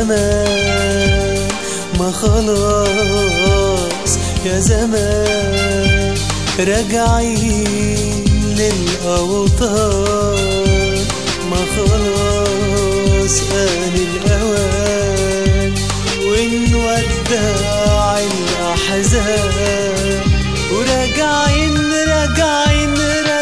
زمان ما خلاص يا زمان راجعين للأوطان ما خلاص آن الأوان ونودع الأحزان وراجعين راجعين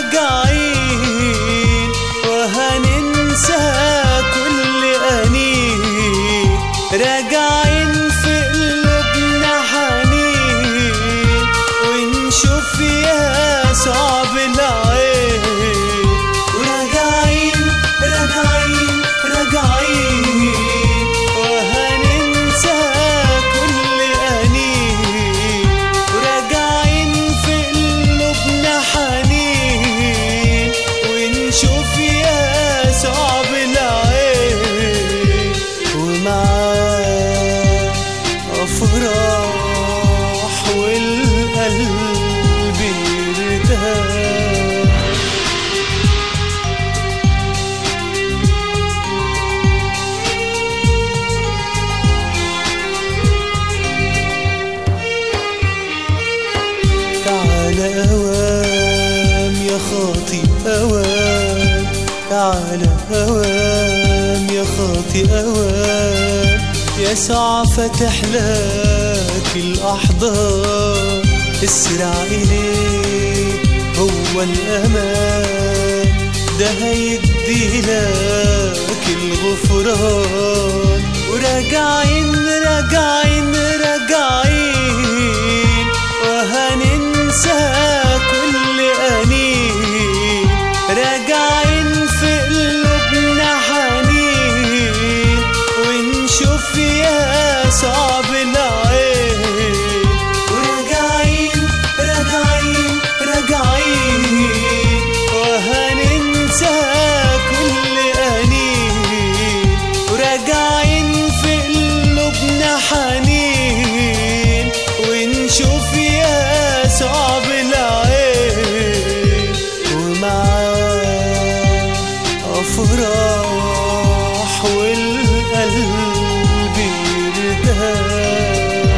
راجعين وهننسى كل أنين راجعين في قلوبنا حنين ونشوف يا صعب العين وراجعين راجعين راجعين وهننسى كل أنين وراجعين في قلوبنا حنين ونشوف يا صعب العين ومعاه أفراح والقلب يرتاح تعال أوام يا خاطي أوام تعال أوام يا خاطي أوام يسعى فتح لك الأحضان اسرع إليه هو الأمان ده هيدي لك الغفران وراجعين راجعين راجعين وهننسى كل أنين راجعين في قلوبنا حنين ونشوف يا صعب العين وراجعين راجعين راجعين وهننسى كل أنين وراجعين في قلوبنا حنين ونشوف يا صعب العين ومعاه أفراح والقلب يرتاح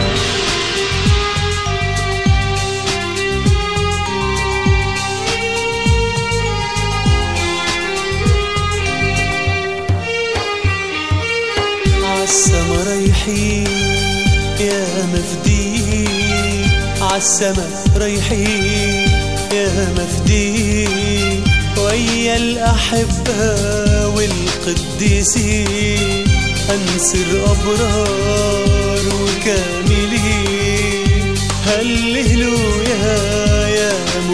عالسما رايحين يا مفدين عالسما رايحين يا مفدين ويا الأحبة والقديسين أنصر أبرار وكاملين هللويا يا